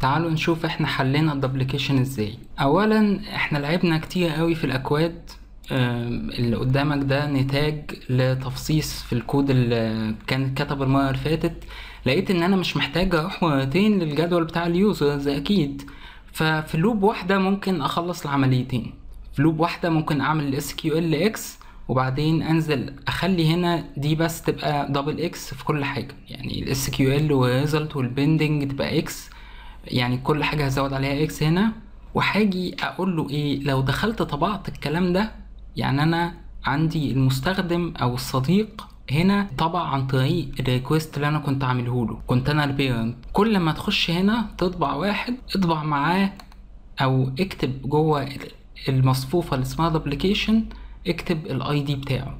تعالوا نشوف احنا حلينا الدبليكيشن ازاي اولا احنا لعبنا كتير قوي في الاكواد آم، اللي قدامك ده نتاج لتفصيص في الكود اللي كان اتكتب المرة اللي فاتت لقيت ان انا مش محتاج اروح مرتين للجدول بتاع اليوزرز اكيد ففي لوب واحدة ممكن اخلص العمليتين في لوب واحدة ممكن اعمل الاس كيو ال اكس وبعدين انزل اخلي هنا دي بس تبقى دبل اكس في كل حاجة يعني الاس كيو ال والريزلت والبندنج تبقى اكس يعني كل حاجة هزود عليها اكس هنا وهاجي اقول له ايه لو دخلت طبعت الكلام ده يعني انا عندي المستخدم او الصديق هنا طبع عن طريق الريكوست اللي انا كنت عامله له كنت انا البيرنت كل ما تخش هنا تطبع واحد اطبع معاه او اكتب جوه المصفوفة اللي اسمها دبليكيشن اكتب الاي دي بتاعه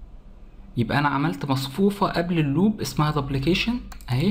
يبقى انا عملت مصفوفة قبل اللوب اسمها دبليكيشن اهي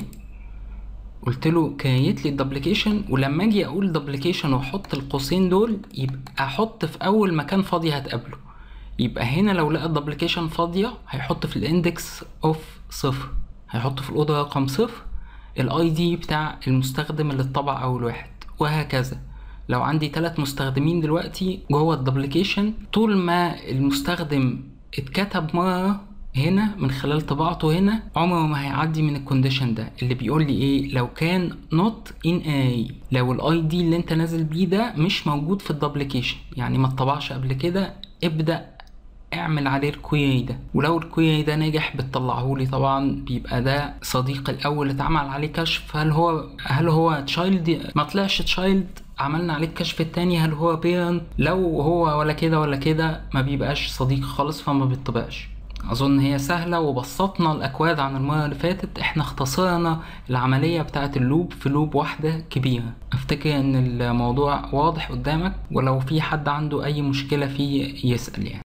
قلت له كريت لي الدبليكيشن ولما اجي اقول دبليكيشن واحط القوسين دول يبقى احط في اول مكان فاضي هتقابله يبقى هنا لو لقى الدبليكيشن فاضية هيحط في الاندكس اوف صفر هيحط في الأوضة رقم صفر الاي دي بتاع المستخدم اللي اتطبع أول واحد وهكذا لو عندي ثلاث مستخدمين دلوقتي جوه الدبليكيشن طول ما المستخدم اتكتب مرة هنا من خلال طباعته هنا عمره ما هيعدي من الكونديشن ده اللي بيقول لي ايه لو كان not in array لو الاي دي اللي انت نازل بيه ده مش موجود في الدبليكيشن يعني ما اتطبعش قبل كده ابدأ اعمل عليه الكويري ده ولو الكويري ده نجح بتطلعه لي طبعا بيبقى ده صديق الاول اتعمل عليه كشف هل هو هل هو تشايلد ما طلعش تشايلد عملنا عليه الكشف التاني هل هو بيرنت لو هو ولا كده ولا كده ما بيبقاش صديق خالص فما بيطبعش اظن هي سهلة وبسطنا الاكواد عن المرة اللي فاتت احنا اختصرنا العملية بتاعة اللوب في لوب واحدة كبيرة افتكر ان الموضوع واضح قدامك ولو في حد عنده اي مشكلة فيه يسأل يعني